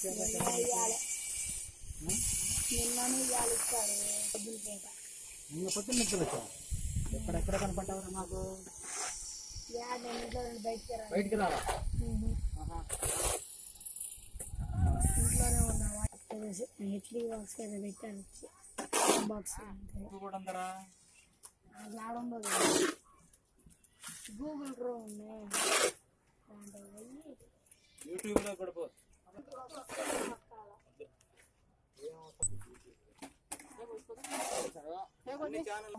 నిన్నను ఇవాళ ఇస్తారు పొద్దున పూట నిన్న పొద్దున్న నిద్ర వచ్చా ఎక్కడెక్కడ కనపడ్డావురా మాకు యా నేను ఇంట్లో నుండి బయటికి రా బయటికి రారా ఆహా. ఇంట్లోనే ఉన్నావా ఇడ్లీ బాక్స్ ఏదో పెట్టాను బాక్స్ నువ్వు కూడా ఉందరా అది ఆడుండదు గూగుల్ క్రోమ్ ఉన్నాయి దాంట్లో పోయి యూట్యూబ్ లో కూడా పో అన్ని ఛానల్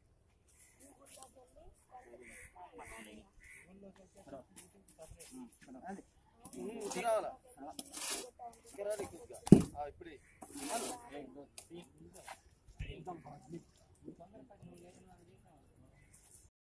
ఇప్పుడే